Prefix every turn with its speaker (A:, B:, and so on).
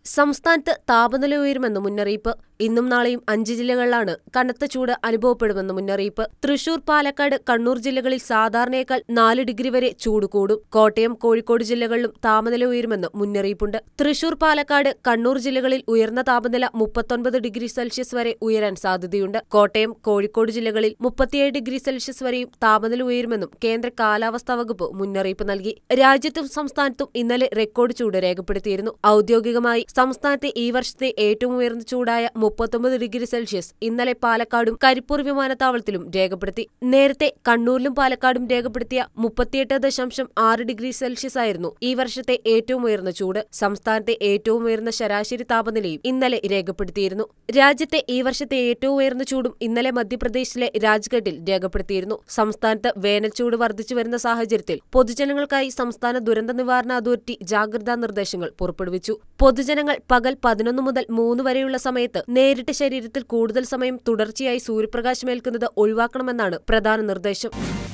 A: സംസ്ഥാനത്ത് താപനില ഉയരുമെന്ന് മുന്നറിയിപ്പ് ഇന്നും നാളെയും അഞ്ച് ജില്ലകളിലാണ് കനത്ത ചൂട് അനുഭവപ്പെടുമെന്ന് മുന്നറിയിപ്പ് തൃശൂർ പാലക്കാട് കണ്ണൂർ ജില്ലകളിൽ സാധാരണയേക്കാൾ നാല് ഡിഗ്രി വരെ ചൂട് കൂടും കോട്ടയം കോഴിക്കോട് ജില്ലകളിലും താപനില ഉയരുമെന്ന് മുന്നറിയിപ്പുണ്ട് തൃശൂർ പാലക്കാട് കണ്ണൂർ ജില്ലകളിൽ ഉയർന്ന താപനില മുപ്പത്തൊൻപത് ഡിഗ്രി സെൽഷ്യസ് വരെ ഉയരാൻ സാധ്യതയുണ്ട് കോട്ടയം കോഴിക്കോട് ജില്ലകളിൽ മുപ്പത്തിയേഴ് ഡിഗ്രി സെൽഷ്യസ് വരെയും താപനില ഉയരുമെന്നും കേന്ദ്ര കാലാവസ്ഥാ വകുപ്പ് മുന്നറിയിപ്പ് നൽകി രാജ്യത്തും സംസ്ഥാനത്തും ഇന്നലെ റെക്കോർഡ് ചൂട് രേഖപ്പെടുത്തിയിരുന്നു ഔദ്യോഗികമായി സംസ്ഥാനത്തെ ഈ വർഷത്തെ ഏറ്റവും ഉയർന്ന ചൂടായ മുപ്പത്തൊമ്പത് ഡിഗ്രി സെൽഷ്യസ് ഇന്നലെ പാലക്കാടും കരിപ്പൂർ വിമാനത്താവളത്തിലും രേഖപ്പെടുത്തി നേരത്തെ കണ്ണൂരിലും പാലക്കാടും രേഖപ്പെടുത്തിയ മുപ്പത്തിയെട്ട് ദശാംശം ആറ് ഡിഗ്രി സെൽഷ്യസ് ആയിരുന്നു ഈ വർഷത്തെ ഏറ്റവും ഉയർന്ന ചൂട് സംസ്ഥാനത്തെ ഏറ്റവും ഉയർന്ന ശരാശരി താപനിലയും ഇന്നലെ രേഖപ്പെടുത്തിയിരുന്നു രാജ്യത്തെ ഈ വർഷത്തെ ഏറ്റവും ഉയർന്ന ചൂടും ഇന്നലെ മധ്യപ്രദേശിലെ രാജ്ഘട്ടിൽ രേഖപ്പെടുത്തിയിരുന്നു സംസ്ഥാനത്ത് വേനൽ ചൂട് വർദ്ധിച്ചു വരുന്ന സാഹചര്യത്തിൽ പൊതുജനങ്ങൾക്കായി സംസ്ഥാന ദുരന്ത നിവാരണ അതോറിറ്റി ജാഗ്രതാ നിർദ്ദേശങ്ങൾ പുറപ്പെടുവിച്ചു പൊതുജനങ്ങൾ പകൽ പതിനൊന്ന് മുതൽ മൂന്ന് വരെയുള്ള സമയത്ത് നേരിട്ട് ശരീരത്തിൽ കൂടുതൽ സമയം തുടർച്ചയായി സൂര്യപ്രകാശമേൽക്കുന്നത് ഒഴിവാക്കണമെന്നാണ് പ്രധാന നിർദ്ദേശം